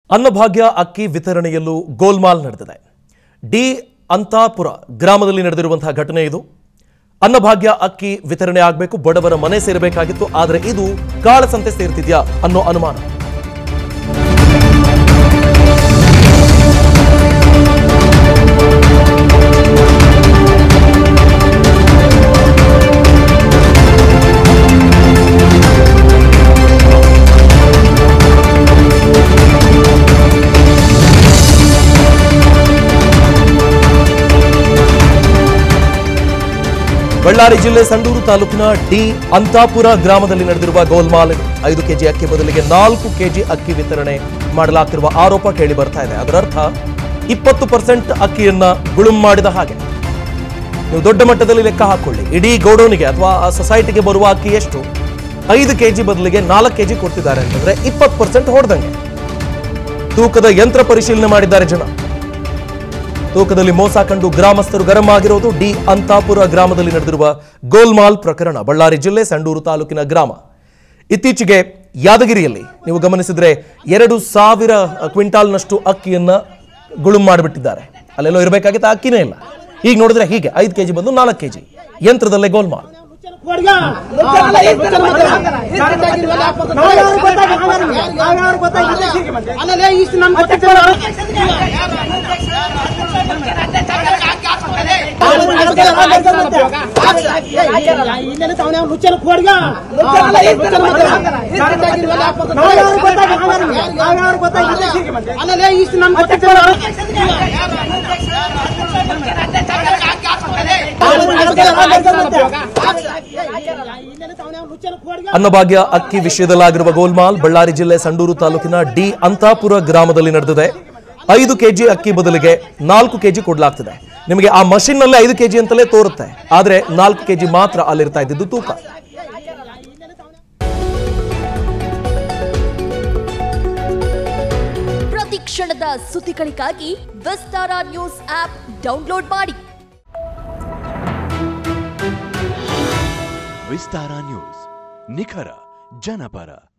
ಅನ್ನಭಾಗ್ಯ ಅಕ್ಕಿ ವಿತರಣೆಯಲ್ಲೂ ಗೋಲ್ಮಾಲ್ ನಡೆದಿದೆ ಡಿ ಅಂತಾಪುರ ಗ್ರಾಮದಲ್ಲಿ ನಡೆದಿರುವಂತಹ ಘಟನೆ ಇದು ಅನ್ನಭಾಗ್ಯ ಅಕ್ಕಿ ವಿತರಣೆ ಆಗಬೇಕು ಬಡವರ ಮನೆ ಸೇರಬೇಕಾಗಿತ್ತು ಆದರೆ ಇದು ಕಾಳಸಂತೆ ಸೇರ್ತಿದ್ಯಾ ಅನ್ನೋ ಅನುಮಾನ ಬಳ್ಳಾರಿ ಜಿಲ್ಲೆ ಸಂಡೂರು ತಾಲೂಕಿನ ಡಿ ಅಂತಾಪುರ ಗ್ರಾಮದಲ್ಲಿ ನಡೆದಿರುವ ಗೋಲ್ಮಾಲ್ ಇದು. ಐದು ಕೆಜಿ ಅಕ್ಕಿ ಬದಲಿಗೆ ನಾಲ್ಕು ಕೆಜಿ ಅಕ್ಕಿ ವಿತರಣೆ ಮಾಡಲಾಗ್ತಿರುವ ಆರೋಪ ಕೇಳಿ ಬರ್ತಾ ಇದೆ ಅದರರ್ಥ ಇಪ್ಪತ್ತು ಪರ್ಸೆಂಟ್ ಅಕ್ಕಿಯನ್ನ ಗುಳುಂ ಮಾಡಿದ ಹಾಗೆ ನೀವು ದೊಡ್ಡ ಮಟ್ಟದಲ್ಲಿ ಲೆಕ್ಕ ಹಾಕೊಳ್ಳಿ ಇಡೀ ಗೋಡೌನಿಗೆ ಅಥವಾ ಆ ಸೊಸೈಟಿಗೆ ಬರುವ ಅಕ್ಕಿ ಎಷ್ಟು ಐದು ಕೆಜಿ ಬದಲಿಗೆ ನಾಲ್ಕು ಕೆಜಿ ಕೊಡ್ತಿದ್ದಾರೆ ಅಂತಂದ್ರೆ ಇಪ್ಪತ್ತು ಪರ್ಸೆಂಟ್ ಹೊಡೆದಂಗೆ ತೂಕದ ಯಂತ್ರ ಪರಿಶೀಲನೆ ಮಾಡಿದ್ದಾರೆ ಜನ ತೂಕದಲ್ಲಿ ಮೋಸ ಕಂಡು ಗ್ರಾಮಸ್ಥರು ಗರಂ ಆಗಿರೋದು ಡಿ ಅಂತಾಪುರ ಗ್ರಾಮದಲ್ಲಿ ನಡೆದಿರುವ ಗೋಲ್ಮಾಲ್ ಪ್ರಕರಣ ಬಳ್ಳಾರಿ ಜಿಲ್ಲೆ ಸಂಡೂರು ತಾಲೂಕಿನ ಗ್ರಾಮ ಇತ್ತೀಚೆಗೆ ಯಾದಗಿರಿಯಲ್ಲಿ ನೀವು ಗಮನಿಸಿದ್ರೆ ಎರಡು ಸಾವಿರ ಕ್ವಿಂಟಾಲ್ನಷ್ಟು ಅಕ್ಕಿಯನ್ನ ಗುಳುಂ ಮಾಡಿಬಿಟ್ಟಿದ್ದಾರೆ ಅಲ್ಲೆಲ್ಲೋ ಇರಬೇಕಾಗಿತ್ತು ಆ ಅಕ್ಕಿನೇ ಇಲ್ಲ ಈಗ ನೋಡಿದ್ರೆ ಹೀಗೆ ಐದು ಕೆಜಿ ಬಂದು ನಾಲ್ಕು ಕೆಜಿ ಯಂತ್ರದಲ್ಲೇ ಗೋಲ್ಮಾಲ್ ಅಲ್ಲೇ ಇಷ್ಟು ನಮ್ ಇಲ್ಲೆಲ್ಲ ತಾವನೆ ಲುಚ್ಚನ ಕೋಡ್ಗ ಅಲ್ಲೇ ಇಷ್ಟು ನಮ್ ಲುಚ್ಚನ ಕೋಡ್ಗ ಅನ್ನಭಾಗ್ಯ ಅಕ್ಕಿ ವಿಷಯದಲ್ಲಾಗಿರುವ ಗೋಲ್ಮಾಲ್ ಬಳ್ಳಾರಿ ಜಿಲ್ಲೆ ಸಂಡೂರು ತಾಲೂಕಿನ ಡಿ ಅಂತಾಪುರ ಗ್ರಾಮದಲ್ಲಿ ನಡೆದಿದೆ ಐದು ಕೆಜಿ ಅಕ್ಕಿ ಬದಲಿಗೆ ನಾಲ್ಕು ಕೆಜಿ ಕೊಡ್ಲಾಗ್ತಿದೆ ನಿಮಗೆ ಆ ಮಷಿನ್ ನಲ್ಲಿ ಐದು ಕೆಜಿ ಅಂತಲೇ ತೋರುತ್ತೆ ಆದ್ರೆ ನಾಲ್ಕು ಕೆಜಿ ಮಾತ್ರ ಅಲ್ಲಿರ್ತಾ ಇದ್ದಿದ್ದು ತೂಕ ಪ್ರತಿ ಕ್ಷಣದ ಸುದ್ದಿಗಳಿಗಾಗಿ ವಿಸ್ತಾರ ನ್ಯೂಸ್ ಆಪ್ ಡೌನ್ಲೋಡ್ ಮಾಡಿ ವಿಸ್ತಾರ ನ್ಯೂಸ್ ನಿಖರ ಜನಪರ